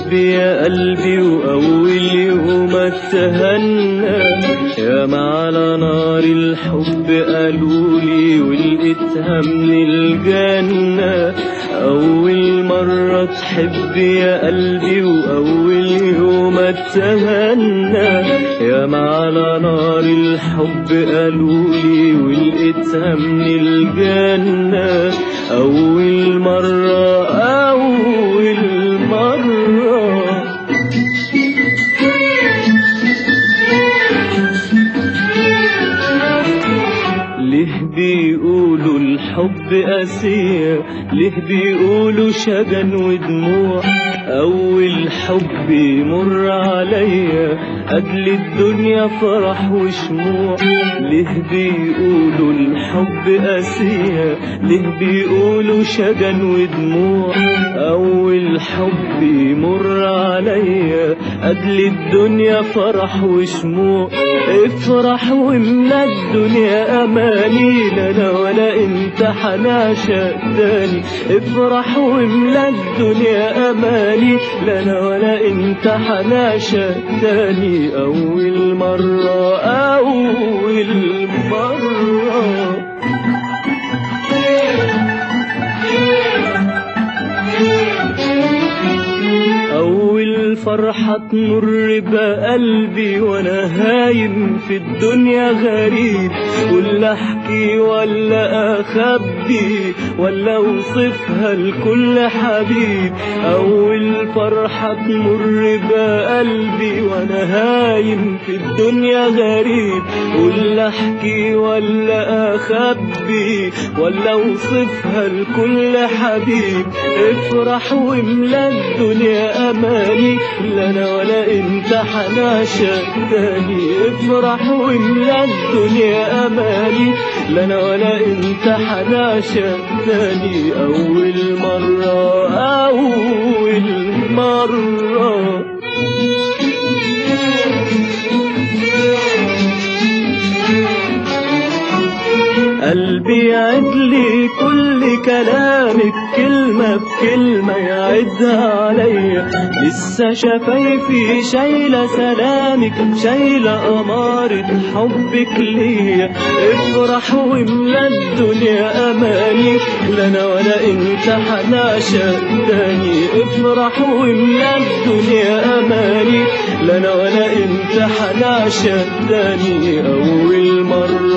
حب يا قلبي وأول يوم اتهنى يا ما على نار الحب قالولي ولقيتها من الجنة أول مرة تحب يا قلبي وأول يوم اتهنى يا ما على نار الحب قالولي ولقيتها من الجنة أول مرة أول مرة ليه بيقولوا الحب قاسية ليه بيقولوا شجن ودموع أول حب يمر عليا قبل الدنيا فرح وشموع ليه بيقولوا الحب قاسية ليه بيقولوا شجن ودموع أول حب يمر عليا قبل الدنيا فرح وشموع افرح واملا الدنيا أماني لا أنا ولا انت حناشا تاني افرح واملا الدنيا أماني لا أنا ولا انت حناشا تاني أول مرة أول مرة أول فرحة تمر بقلبي وأنا هايم في الدنيا غريب ولا أحكي ولا أخبي ولا أوصفها لكل حبيب أول فرحة تمر بقلبي وأنا هايم في الدنيا غريب ولا أحكي ولا أخبي ولا أوصفها لكل حبيب افرح واملا الدنيا أماني لا أنا ولا أنت حناشا تاني افرح واملا الدنيا أماني لا أنا ولا أنت حناشا تاني أول مرة أول مرة قلبي يعد لي كل كلامك كلمة بكلمة يعدها عليا لسه شفايفي شايلة سلامك شايلة أمارة حبك ليا افرح واملا الدنيا أماني لا أنا ولا أنت حناشا تاني افرح واملا الدنيا أماني لا أنا ولا أنت حناشا تاني أول مرة